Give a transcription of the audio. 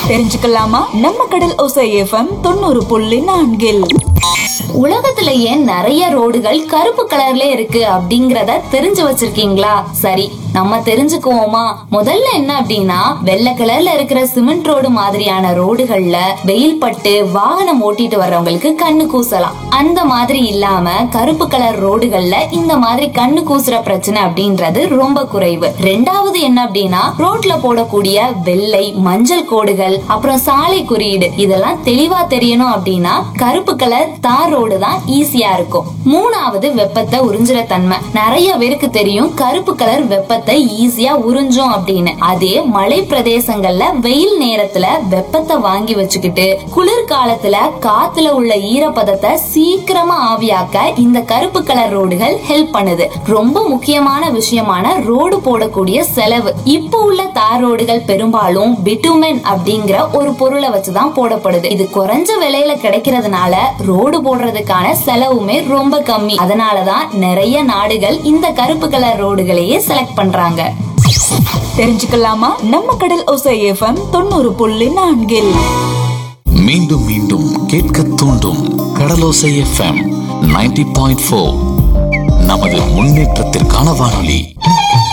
தெரிஞ்சுக்கலாமா நம்ம கடல் ஒசை எஃப்எம் தொண்ணூறு புள்ளி நான்கில் உலகத்திலேயே நிறைய ரோடுகள் கருப்பு கலர்ல இருக்கு அப்படிங்கறத தெரிஞ்சு வச்சிருக்கீங்களா சரி நம்ம தெரிஞ்சுக்குவோமா முதல்ல என்ன அப்படின்னா வெள்ளை கலர்ல இருக்கிற சிமெண்ட் ரோடு மாதிரியான ரோடுகள்ல வெயில் பட்டு வாகனம் ஓட்டிட்டு வர்றவங்களுக்கு கண்ணு கூசலாம் அந்த மாதிரி இல்லாம கருப்பு கலர் ரோடுகள்ல இந்த மாதிரி கண்ணு கூசுற பிரச்சனை அப்படின்றது ரொம்ப குறைவு ரெண்டாவது என்ன அப்படின்னா ரோட்ல போடக்கூடிய வெள்ளை மஞ்சள் கோடுகள் அப்புறம் சாலை குறியீடு இதெல்லாம் தெளிவா தெரியணும் அப்படின்னா கருப்பு கலர் தார் ரோடு தான் ஈஸியா இருக்கும் மூணாவது வெப்பத்தை உறிஞ்சுற தன்மை நிறைய பேருக்கு தெரியும் கருப்பு கலர் வெப்பத்தை ஈஸியா உறிஞ்சும் அப்படின்னு அதே மலை பிரதேசங்கள்ல வெயில் நேரத்துல வெப்பத்தை வாங்கி வச்சுக்கிட்டு குளிர் காலத்துல காத்துல உள்ள ஈரப்பதத்தை சீக்கிரமா ஆவியாக்க இந்த கருப்பு கலர் ரோடுகள் ஹெல்ப் பண்ணுது ரொம்ப முக்கியமான விஷயமான ரோடு போடக்கூடிய செலவு இப்போ உள்ள தார் ரோடுகள் பெரும்பாலும் பிட்டுமென் அப்படிங்கிற ஒரு பொருளை வச்சுதான் போடப்படுது இது குறைஞ்ச விலையில கிடைக்கிறதுனால ரோடு போடுறதுக்கான செலவுமே ரொம்ப கம்மி அதனாலதான் நிறைய நாடுகள் இந்த கருப்பு கலர் ரோடுகளையே செலக்ட் பண்றாங்க தெரிஞ்சுக்கலாமா நம்ம கடல் ஒசை எஃப்எம் தொண்ணூறு புள்ளி நான்கில் மீண்டும் மீண்டும் கேட்க தூண்டும் கடலோசை எஃப்எம் 90.4 பாயிண்ட் நமது முன்னேற்றத்திற்கான வானொலி